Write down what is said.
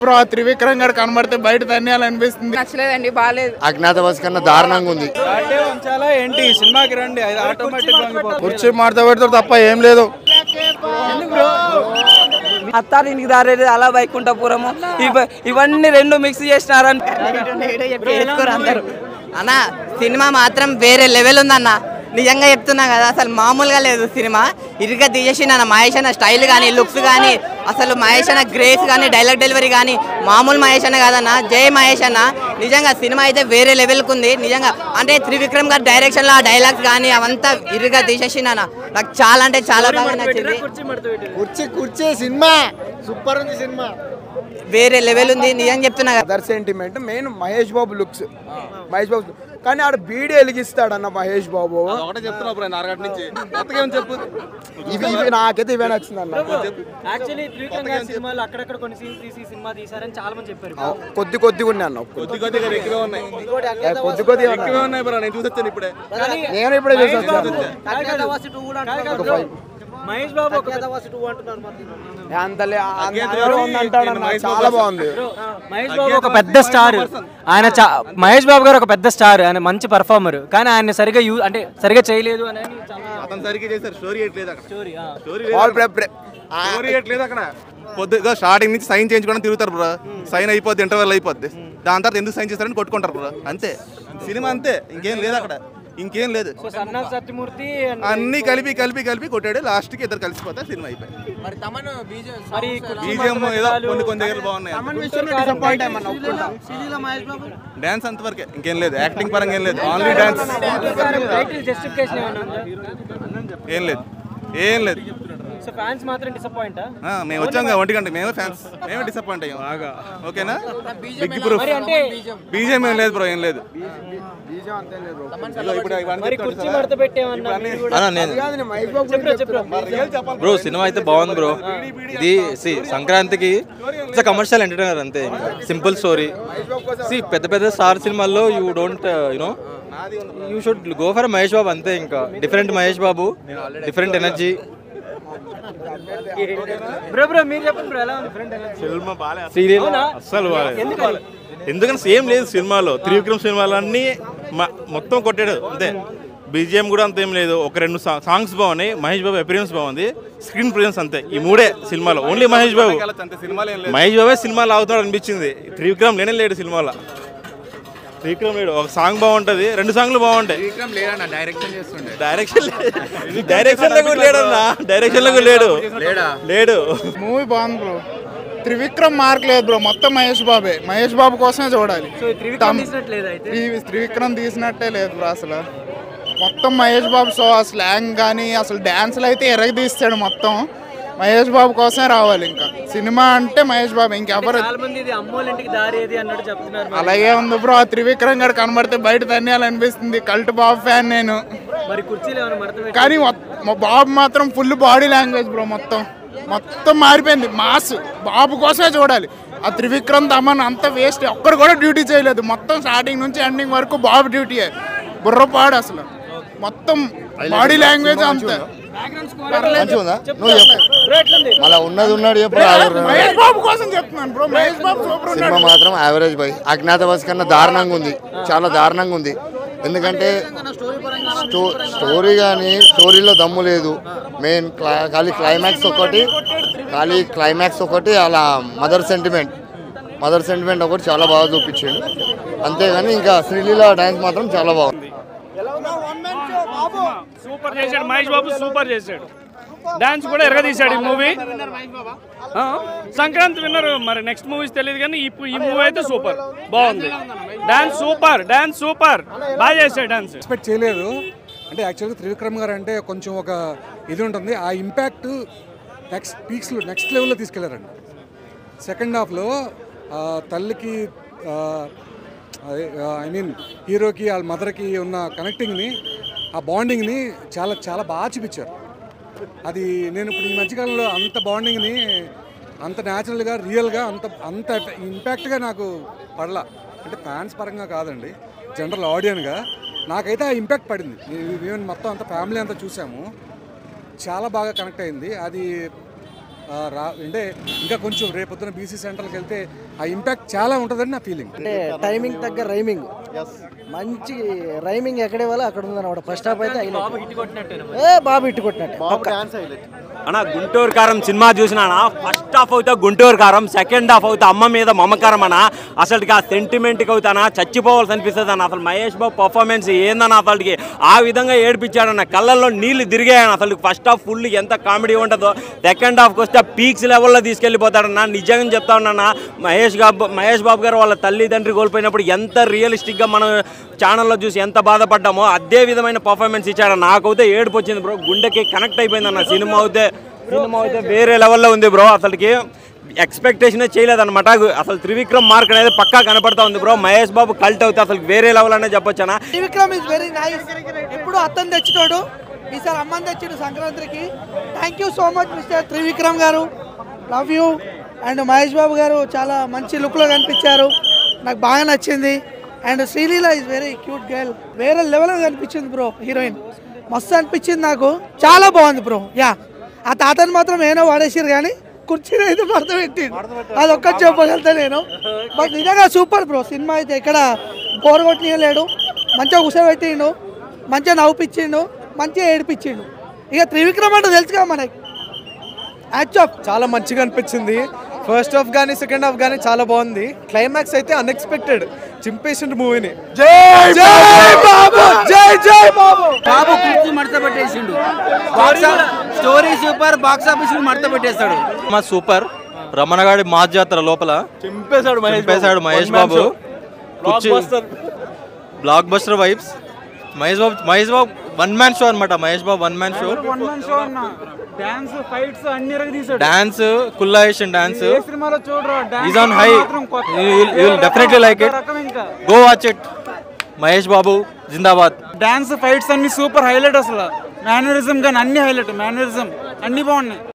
Bro ఆ త్రివిక్రమ్ గారు కనబడితే బయట తన్యాలనిపిస్తుంది నచ్చలేదండి బాగాలేదు అజ్ఞాతవాసి కన్నా దారుణంగా ఉంది అంటే ఉంచాలా ఏంటి సినిమాకి రండి అది ఆటోమేటిక్ కుర్చీ మార్త పెడతారు తప్ప ఏం లేదు అత్తారింటికి దారేది అలా వైకుంఠపురము ఇవ- ఇవన్నీ రెండు మిక్స్ చేసినారని అన్న సినిమా మాత్రం వేరే లెవెల్ ఉందన్న నిజంగా చెప్తున్నా కదా అసలు మామూలుగా లేదు సినిమా ఇరుగా తీసేసి అన్న మహేష్ అన్న స్టైల్ కానీ లుక్స్ కానీ అసలు మహేష్ అన్న గ్రేస్ కానీ డైలాగ్ డెలివరీ కానీ మామూలు మహేష్ అన్న కాదన్న జై మహేష్ అన్న నిజంగా సినిమా అయితే వేరే లెవెల్కి ఉంది నిజంగా అంటే త్రివిక్రమ్ గారి డైరెక్షన్లో ఆ డైలాగ్స్ కానీ అవంతా ఇరుగా తీసేసి అన్న నాకు చాలా అంటే చాలా బాగా నచ్చింది కుర్చీ కుర్చీ సినిమా సూపర్ ఉంది సినిమా వేరే లెవెల్ ఉంది నిజంగా చెప్తున్నా కదా other sentiment main Mahesh Babu looks Mahesh Babu కానీ ఆడ బీడి వెలిగిస్తాడన్న మహేష్ బాబు ఒకటే చెప్తున్నా బ్రో నాలుగటి నుంచి కొత్తగా ఏం చెప్పు ఇవి ఇవి నాకైతే ఇవే నచ్చింది అన్న యాక్చువల్లీ త్రివిక్రమ్ గారి సినిమాలు అక్కడక్కడ కొన్ని సీన్స్ తీసి సినిమా తీసారని చాలా మంది చెప్పారు కొద్ది కొద్దిగా ఉన్నాయి అన్న కొద్ది కొద్దిగా ఎక్కువే ఉన్నాయి కొద్ది కొద్దిగా ఎక్కువే ఉన్నాయి బ్రో నేను చూసొచ్చాను ఇప్పుడే నేను ఇప్పుడే చూసి వచ్చాను మహేష్ బాబు ఒక అంతలే అంతలో ఉందంటాడన్న చాలా బాగుంది మహేష్ బాబు ఒక పెద్ద స్టార్ ఆయన చా- మహేష్ బాబు గారు ఒక పెద్ద స్టార్ ఆయన మంచి పర్ఫార్మర్ కానీ ఆయన సరిగా యూ అంటే సరిగా చేయలేదు అని చాలా అతను సరిగ్గా చేశారు స్టోరీ ఎట్లేదు అక్కడ స్టోరీ స్టోరీ వాళ్ళు ప్రే- ప్రే- స్టోరీ ఎట్లేదు అక్కడ పొద్దుగా స్టార్టింగ్ నుంచి సైన్ చేయించుకోవడం తిరుగుతారు బ్రో సైన్ అయిపోద్ది ఇంటర్వెల్ అయిపోద్ది దాని తర్వాత ఎందుకు సైన్ చేస్తారని కొట్టుకుంటారు బ్రో అంతే సినిమా అంతే ఇంకేం లేదు అక్కడ ఇంకేం లేదు సో సన్నా సత్యమూర్తి and అన్ని కలిపి కలిపి కలిపి కొట్టాడు లాస్ట్ కి ఇద్దరు కలిసిపోతే సినిమా అయిపోయింది మరి కుర్చీ బీజిఎం మడత ఏదో పెట్టాలు, కొన్ని కొన్ని దగ్గర బాగున్నాయి డాన్స్ అంతవరకే ఇంకేం లేదు యాక్టింగ్ పరంగా ఏం లేదు ఓన్లీ డాన్స్ టైటిల్ జస్టిఫికేషన్ ఏమైనా ఉందా ఏం లేదు ఏం లేదు సో ఫ్యాన్స్ మాత్రం డిసప్పాయింట్ ఆ, మేము వచ్చాం కదా ఒంటి గంట మేమే ఫ్యాన్స్ మేమే డిసప్పాయింట్ అయ్యాం బాగా ఓకేనా బిగ్ ప్రూఫ్ మరి అంటే బీజేం ఏం లేదు బ్రో ఏం లేదు ఇదిగో ఇప్పుడు ఇవన్నీ మరి చెప్తాడు కుర్చీ కదా. మడత పెట్టేమన్నా మీరు కూడా అన్న నేను కాదు నేను మహేష్ బాబు చెప్పరా చెప్పరా రియల్ చెప్పాలి బ్రో సినిమా అయితే బాగుంది బ్రో ఇది సి సంక్రాంతికి ఇట్స్ కమర్షియల్ ఎంటర్టైనర్ అంతే ఇంకా సింపుల్ స్టోరీ సి పెద్ద పెద్ద స్టార్ సినిమాల్లో you don't you know you should go for Mahesh Babu అంతే ఇంకా different Mahesh Babu different energy bro bro మీరు చెప్పండి బ్రో ఎలా ఉంది ఫ్రెండ్ సినిమా బాగాలేదు సీరియల్ అస్సలు బాగాలేదు ఎందుకని ఎందుకని సేమ్ లేదు సినిమాలో త్రివిక్రమ్ సినిమాలు అన్నీ మ- మొత్తం కొట్టాడు అంతే బీజిఎం కూడా అంత ఏం లేదు ఒక రెండు సా- సాంగ్స్ బాగున్నాయి మహేష్ బాబు అపీరియన్స్ బాగుంది స్క్రీన్ ప్రెజెన్స్ అంతే ఈ మూడే సినిమాలో ఓన్లీ మహేష్ బాబు అంతే సినిమాలు ఏం లేదు మహేష్ బాబే సినిమాలో అవుతున్నాడు అనిపించింది త్రివిక్రమ్ లేనే లేడు సినిమాలో త్రివిక్రమ్ లేడు ఒక సాంగ్ బాగుంటది రెండు సాంగ్లు బాగుంటాయి డైరెక్షన్ డైరెక్షన్ లో కూడా లేడన్నా డైరెక్షన్ లో కూడా లేడు లేడు మూవీ బాగుంది బ్రో త్రివిక్రమ్ మార్క్ లేదు బ్రో మొత్తం మహేష్ బాబే మహేష్ బాబు కోసమే చూడాలి సో త్రివిక్రమ్ తీసినట్లేదు అయితే త్రి- త్రివిక్రమ్ తీసినట్టే లేదు బ్రో అసలు మొత్తం మహేష్ బాబు సో ఆ స్లాంగ్ కానీ అసలు డ్యాన్స్లు అయితే ఎరగ తీస్తాడు మొత్తం మహేష్ బాబు కోసమే రావాలి ఇంకా సినిమా అంటే మహేష్ బాబు ఇంకెవరు చాలా మంది ఇది అమ్మోళ్ళ ఇంటికి దారి ఏది అన్నట్టు చెప్తున్నారు మరి. అలాగే ఉంది బ్రో ఆ త్రివిక్రమ్ గారు కనబడితే బయట తన్యాలనిపిస్తుంది కల్ట్ బాబు ఫ్యాన్ నేను మరి కుర్చీలు ఏమైనా మడత పెట్టి కానీ మొ- మా బాబు మాత్రం ఫుల్ బాడీ లాంగ్వేజ్ బ్రో మొత్తం మొత్తం మారిపోయింది మాస్ బాబు కోసమే చూడాలి ఆ త్రివిక్రమ్ తమన్ అంత వేస్ట్ ఒక్కడు కూడా డ్యూటీ చేయలేదు మొత్తం స్టార్టింగ్ నుంచి ఎండింగ్ వరకు బాబు డ్యూటీ బుర్రపాడు అసలు మొత్తం బాడీ లాంగ్వేజ్ అంత మంచిగా ఉందా నువ్వు చెప్పు బ్రో ఎట్లుంది అలా ఉన్నది ఉన్నాడు చెప్పు మహేష్ బాబు కోసం చెప్తున్నాను bro Mahesh Babu super cinema ఉన్నాడు మాత్రం యావరేజ్ బై అజ్ఞాతవాసి కన్నా దారుణంగా ఉంది చాలా దారుణంగా ఉంది ఎందుకంటే స్టో స్టోరీ కానీ స్టోరీలో దమ్ము లేదు మెయిన్ క్లా- ఖాళీ క్లైమాక్స్ ఒకటి ఖాళీ క్లైమాక్స్ ఒకటి అలా మదర్ సెంటిమెంట్ మదర్ సెంటిమెంట్ ఒకటి చాలా బాగా చూపించాడు అంతేగాని ఇంకా శ్రీలీల డ్యాన్స్ మాత్రం చాలా బాగుంది సూపర్ చేశాడు మహేష్ బాబు సూపర్ చేశాడు డాన్స్ కూడా ఎరగదీశాడు ఈ మూవీ సంక్రాంతి విన్నర్ మరి నెక్స్ట్ మూవీస్ తెలియదు కానీ ఈ ఈ మూవీ అయితే సూపర్ బాగుంది డాన్స్ సూపర్ డాన్స్ సూపర్ బాగా చేశాడు డాన్స్ ఎక్స్పెక్ట్ చేయలేదు అంటే యాక్చువల్గా త్రివిక్రమ్ గారు అంటే కొంచెం ఒక ఇది ఉంటుంది ఆ ఇంపాక్ట్ నెక్స్ట్ పీక్స్లో నెక్స్ట్ లెవెల్లో తీసుకెళ్లారండి సెకండ్ హాఫ్లో తల్లికి ఐ మీన్ హీరోకి వాళ్ళ మదర్కి ఉన్న కనెక్టింగ్ని ఆ బాండింగ్ని చాలా చాలా బాగా చూపించారు అది నేను ఇప్పుడు ఈ మధ్యకాలంలో అంత బాండింగ్ని అంత న్యాచురల్గా రియల్గా అంత అంత ఇంపాక్ట్గా నాకు పడలా అంటే ఫ్యాన్స్ పరంగా కాదండి జనరల్ ఆడియన్గా నాకైతే ఆ ఇంపాక్ట్ పడింది ఈవెన్ మొత్తం అంత ఫ్యామిలీ అంతా చూసాము చాలా బాగా కనెక్ట్ అయింది అది ఆ, రా అంటే ఇంకా కొంచెం రేపొద్దున బీసీ సెంటర్కి వెళ్తే ఆ ఇంపాక్ట్ చాలా ఉంటుందని నా ఫీలింగ్ అంటే టైమింగ్ తగ్గ రైమింగ్ మంచి రైమింగ్ ఎక్కడే వాళ్ళు అక్కడ ఉందన్నమాట ఫస్ట్ హాఫ్ అయితే highlight. ఏ బాబు ఇట్టు కొట్టినట్టు పక్కా. అన్న గుంటూరు కారం సినిమా చూసినానా ఫస్ట్ హాఫ్ అవుతా గుంటూరు కారం సెకండ్ హాఫ్ అవుతా అమ్మ మీద మమకారం అన్న అసలుకి ఆ సెంటిమెంట్కి అవుతానా చచ్చిపోవాల్సి అనిపిస్తుంది అన్న అసలు మహేష్ బాబు పర్ఫార్మెన్స్ ఏందన్న అసలుకి ఆ విధంగా ఏడిపించాడన్న కళ్ళల్లో నీళ్లు తిరిగాయన్న అసలు ఫస్ట్ హాఫ్ ఫుల్ ఎంత కామెడీ ఉంటుందో సెకండ్ హాఫ్కి వస్తే పీక్స్ లెవెల్లో తీసుకెళ్ళిపోతాడన్న నిజంగా చెప్తా ఉన్నానా మహేష్ బాబు మహేష్ బాబు గారు వాళ్ళ తల్లిదండ్రి కోల్పోయినప్పుడు ఎంత రియలిస్టిక్గా మనం ఛానల్లో చూసి ఎంత బాధపడ్డామో అదే విధమైన పర్ఫార్మెన్స్ ఇచ్చాడు నాకైతే ఏడుపు వచ్చింది బ్రో గుండెకి కనెక్ట్ అయిపోయింది అన్న సినిమా అయితే సినిమా అయితే వేరే లెవెల్లో ఉంది బ్రో అసలుకి ఎక్స్పెక్టేషన్ చేయలేదన్నమాట అసలు త్రివిక్రమ్ మార్క్ అనేది పక్కా కనపడతా ఉంది బ్రో మహేష్ బాబు కల్ట్ అవుతే అసలు వేరే లెవెల్ అనే చెప్పొచ్చనా త్రివిక్రమ్ ఇస్ వెరీ నైస్ ఎప్పుడు అత్తని తెచ్చినోడు ఈసారి అమ్మని తెచ్చిండు సంక్రాంతికి thank you so much mister Trivikram garu love you and Mahesh Babu garu చాలా మంచి లుక్లో కనిపించారు నాకు బాగా నచ్చింది and Sreeleela is very cute girl వేరే లెవెల్లో కనిపించింది బ్రో హీరోయిన్ మస్తు అనిపించింది నాకు చాలా బాగుంది బ్రో యా ఆ తాతని మాత్రం ఏనో వాడేసారు కానీ కుర్చీని అయితే మడత పెట్టిండు అది ఒక్కటి చెప్పగలుగుతా నేను బట్ నిజంగా సూపర్ బ్రో సినిమా అయితే ఎక్కడ బోర్ కొట్టనీయలేడు మంచిగా కూర్చోబెట్టిండు మంచిగా నవ్వుపిచ్చిండు మంచిగా ఏడిపించిండు ఇక త్రివిక్రమ్ అంటే తెలుసుగా మనకి చాలా మంచిగా అనిపించింది ఫస్ట్ హాఫ్ కానీ సెకండ్ హాఫ్ కానీ చాలా బాగుంది క్లైమాక్స్ అయితే అన్ఎక్స్పెక్టెడ్ చింపేసిండు మూవీని జై బాబు జై జై బాబు బాబు కుర్చీ మడత పెట్టేసిండు స్టోరీ సూపర్ బాక్స్ ఆఫీస్ మడత పెట్టేస్తాడు మా సూపర్ రమణగాడి మాస్ జాతర లోపల చింపేశాడు మహేష్ బాబు. చింపేశాడు Mahesh One man Babu show. కుర్చీ Blockbuster. Blockbuster vibes Mahesh Babu Mahesh Babu one man show అనమాట Mahesh Babu one man show one man show అన్న డాన్స్ ఫైట్స్ అన్ని రకం తీసాడు డాన్స్ కుల్లాయేషన్ డాన్స్ ఏ సినిమాలో చూడరు is on high you will definitely like it ఇంకా go watch it Mahesh Babu జిందాబాద్ డాన్స్ ఫైట్స్ అన్ని సూపర్ హైలైట్ అసలు మేనరిజం కానీ అన్ని హైలైట్ మేనరిజం అన్ని బాగున్నాయి